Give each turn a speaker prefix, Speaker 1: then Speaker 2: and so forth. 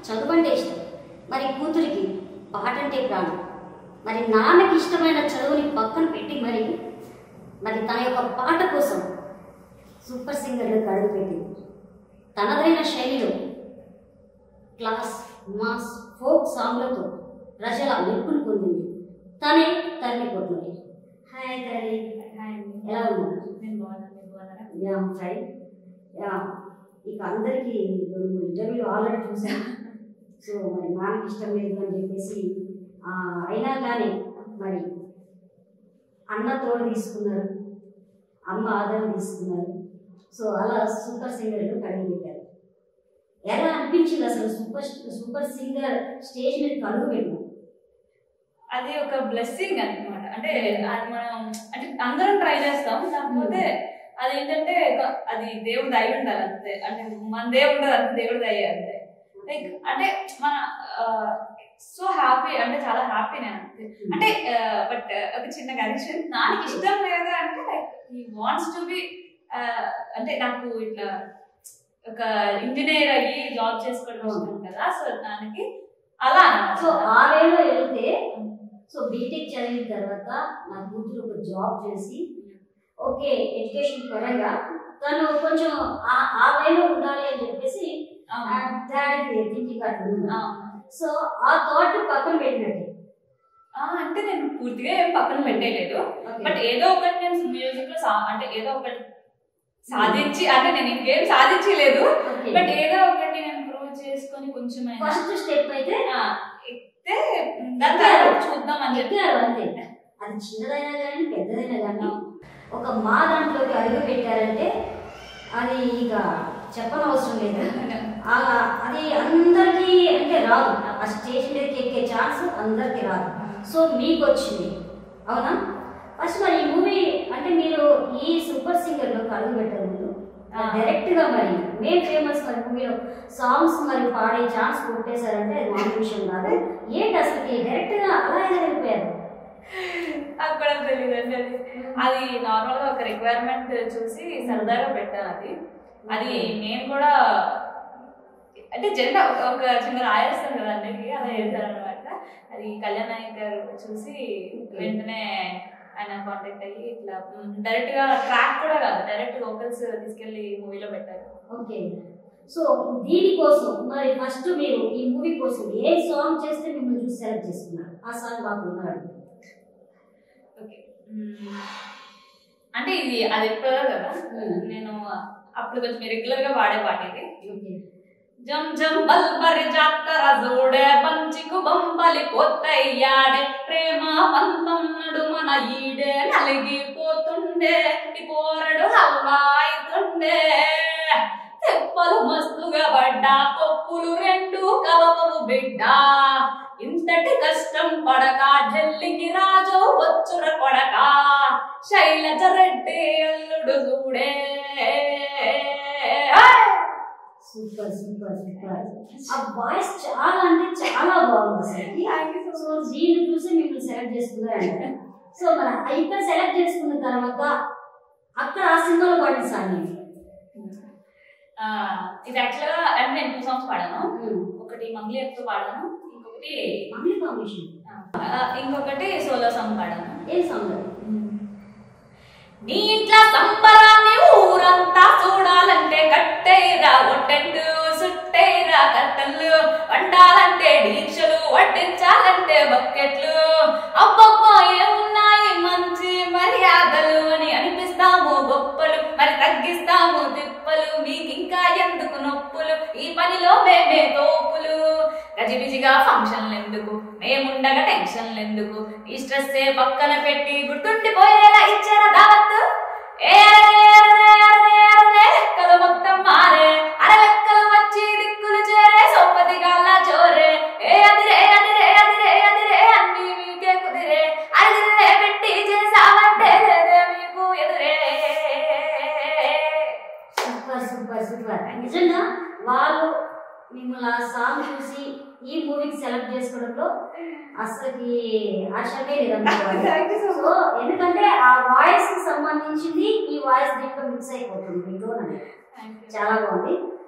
Speaker 1: చదువు అంటే ఇష్టం మరి కూతురికి పాట అంటే ప్రాణం మరి నాన్నకి ఇష్టమైన చదువుని పక్కన పెట్టి మరి మరి తన యొక్క పాట కోసం సూపర్ సింగర్లకు అడుగుపెట్టింది తనదైన శైలిలో క్లాస్ మాస్ ఫోక్ సాంగ్లతో ప్రజల మెప్పును పొందింది తనే తల్లి కొట్టినది హాయ్ తల్లి ఎలా ఉన్నారు
Speaker 2: నేను బాగున్నాను మీరు బాగున్నారా
Speaker 1: యా ఫైన్ యా ఇక అందరికీ రెండు మూడు ఇంటర్వ్యూలు ఆల్రెడీ చూశాను సో మరి నాన్నకి ఇష్టం లేదు అని చెప్పేసి ఆ, అయినా కానీ మరి అన్న తోడు తీసుకున్నారు అమ్మ ఆదరణ తీసుకున్నారు సో అలా సూపర్ సింగర్లు కడిగి పెట్టారు ఎలా అనిపించింది అసలు సూపర్ సూపర్ సింగర్ స్టేజ్ మీద అడుగు పెట్టారు
Speaker 2: అది ఒక బ్లెస్సింగ్ అన్నమాట అంటే అది మనం అంటే అందరం ట్రై చేస్తాం కాకపోతే అది ఏంటంటే ఒక- అది దేవుడు దయ ఉండాలి అంతే అంటే మన దేవుడు ఉండదు అంతే దేవుడు దయ అంతే లైక్ అంటే మన సో హ్యాపీ అంటే చాలా హ్యాపీ నేను అంతే అంటే బట్ ఒక చిన్న కరెక్షన్ నాకు ఇష్టం లేదు అంటే లైక్ ఈ వాంట్స్ టు బి అంటే నాకు ఇట్లా ఒక ఇంజనీర్ అయ్యి జాబ్ చేసుకోవడం ఇష్టం కదా సో దానికి అలా
Speaker 1: సో
Speaker 2: అన్నమాట.
Speaker 1: ఆ వేలో వెళ్తే సో బీటెక్ చదివిన తర్వాత నా కూతురు ఒక జాబ్ చేసి ఓకే ఎడ్యుకేషన్ పరంగా తను కొంచెం ఆ ఆ వేలో ఉండాలి అని చెప్పేసి
Speaker 2: అవును.
Speaker 1: డాడీ థింకింగ్ అట్లా ఉంది.
Speaker 2: అవును.
Speaker 1: సో ఆ థాట్ పక్కన పెట్టినట్టే
Speaker 2: ఆ, అంటే నేను పూర్తిగా ఏం పక్కన పెట్టలేదు బట్ ఏదో ఒకటి నేను మ్యూజిక్ లో సా- అంటే ఏదో ఒకటి సాధించి అంటే నేను ఇంకేం సాధించలేదు బట్ ఏదో ఒకటి నేను ప్రూవ్ చేసుకొని కొంచెం
Speaker 1: ఫస్ట్ స్టెప్ అయితే
Speaker 2: ఎక్కితే దాని తర్వాత చూద్దాం అని చెప్పి
Speaker 1: చెప్పారు అంతే అది చిన్నదైనా కానీ పెద్దదైనా కానీ ఒక మా దాంట్లోకి అడుగు పెట్టారంటే అది ఇక చెప్పనవసరం లేదు ఆ, అది అందరికీ అంటే రాదు ఆ స్టేజ్ మీదకి ఎక్కే ఛాన్స్ అందరికీ రాదు సో మీకు వచ్చింది అవునా ఫస్ట్ మరి ఈ మూవీ అంటే మీరు ఈ సూపర్ సింగర్లో అడుగు పెట్టారు ముందు
Speaker 2: ఆ.
Speaker 1: డైరెక్ట్ గా మరి మేము ఫేమస్ మరి మూవీలో సాంగ్స్ మరి పాడే ఛాన్స్ కొట్టేశారంటే అది మామూలు విషయం కాదు ఏంటి అసలు డైరెక్ట్ గా అలా ఎలా వెళ్ళిపోయారు
Speaker 2: నాకు కూడా తెలియదు అండి అది అది నార్మల్ గా ఒక రిక్వైర్మెంట్ చూసి సరదాగా పెట్టాను అది అది నేను కూడా అంటే జెండా ఒక చిన్న రాయేస్తాను కదా అందరికి అలా చేశారు అనమాట అది కళ్యాణ్ నాయక్ గారు చూసి వెంటనే ఆయన కాంటాక్ట్ అయ్యి ఇట్లా డైరెక్ట్ గా ట్రాక్ కూడా కాదు డైరెక్ట్ వోకల్స్ తీసుకెళ్లి మూవీలో పెట్టారు
Speaker 1: ఓకే సో దీనికోసం మరి ఫస్ట్ మీరు ఈ మూవీ కోసం ఏ సాంగ్ చేస్తే మిమ్మల్ని చూసి సెలెక్ట్ చేసుకున్నారు ఆ సాంగ్ బాగా ఉన్నారు
Speaker 2: ఓకే అంటే ఇది అది ఎప్పుడో కదా
Speaker 1: Hmm.
Speaker 2: నేను అప్పుడు కొంచెం రెగ్యులర్ గా వాడే పాట ఇది
Speaker 1: ఓకే
Speaker 2: జం జం బల్బరి జాతర జోడే పంచికు బంబలి పోతయ్యాడే ప్రేమ పంతం నడుమన ఈడే నలిగిపోతుండే ఈ పోరడు హల్వాయితుండే తెప్పలు మస్తుగా పడ్డా పప్పులు రెండు కలవవు బిడ్డ ఇంతటి కష్టం పడక ఢిల్లీకి రాజు వచ్చుర కొడక శైలజ రెడ్డి అల్లుడు చూడే
Speaker 1: సూపర్ సూపర్ సూపర్ ఆ వాయిస్ చాలా అంటే చాలా బాగుంది అసలు సో దీన్ని చూసి మిమ్మల్ని సెలెక్ట్ చేసుకున్నారంట సో మరి ఇక్కడ సెలెక్ట్ చేసుకున్న తర్వాత అక్కడ ఆ సినిమాలో పాడిన సాంగ్ ఏంటి?
Speaker 2: ఆ, ఇది యాక్చువల్గా అంటే నేను టూ సాంగ్స్ పాడాను
Speaker 1: ఉమ్.
Speaker 2: ఒకటి మంగ్లీ ఎత్తు పాడాను ఇంకొకటి
Speaker 1: మమ్మీ కాంబినేషన్
Speaker 2: ఆ, ఇంకొకటి సోలో సాంగ్ పాడాను
Speaker 1: ఏం సాంగ్ అది?
Speaker 2: నీ ఇంట్లో సంబరాన్ని ఊరంతా చూడాలంటే కట్టేరా ఒట్టెండు సుట్టేరా కట్టెలు వండాలంటే డీక్షలు వడ్డించాలంటే బకెట్లు అబ్బబ్బా ఏమున్నాయి మంచి మర్యాదలు అని అనిపిస్తాము గొప్పలు మరి తగ్గిస్తాము తిప్పలు మీకు ఇంకా ఎందుకు నొప్పులు ఈ పనిలో మేమే తోపులు గజిబిజిగా ఫంక్షన్లు ఎందుకు మేముండగా టెన్షన్లు ఎందుకు ఈ స్ట్రెస్ పక్కన పెట్టి గుర్తుండిపోయేలా ఇచ్చారా దావత్తు ఏ అరనే, అరనే, అరనే, అరనే, లెక్కలు మొత్తం మారే అరలెక్కలు వచ్చి దిక్కులు చేరే సోపతి గాల్లా చోరే ఏ అదిరే అదిరే అదిరే అదిరే అన్ని మీకే కుదిరే అదిరే పెట్టి చేసావంటే లేదే మీకు ఎదురే
Speaker 1: సూపర్ సూపర్ సూపర్ నిజంగా వాళ్ళు మిమ్మల్ని ఆ సాంగ్ చూసి ఈ మూవీకి సెలెక్ట్ చేసుకోవడంలో అసలుకి ఆశ్చర్యమే లేదనుకోవాలి
Speaker 2: Thank you so much.
Speaker 1: So ఎందుకంటే ఆ వాయిస్ కి సంబంధించింది ఈ వాయిస్ దీంట్లో మిక్స్ అయిపోతుంది మీ tone అనేది చాలా బాగుంది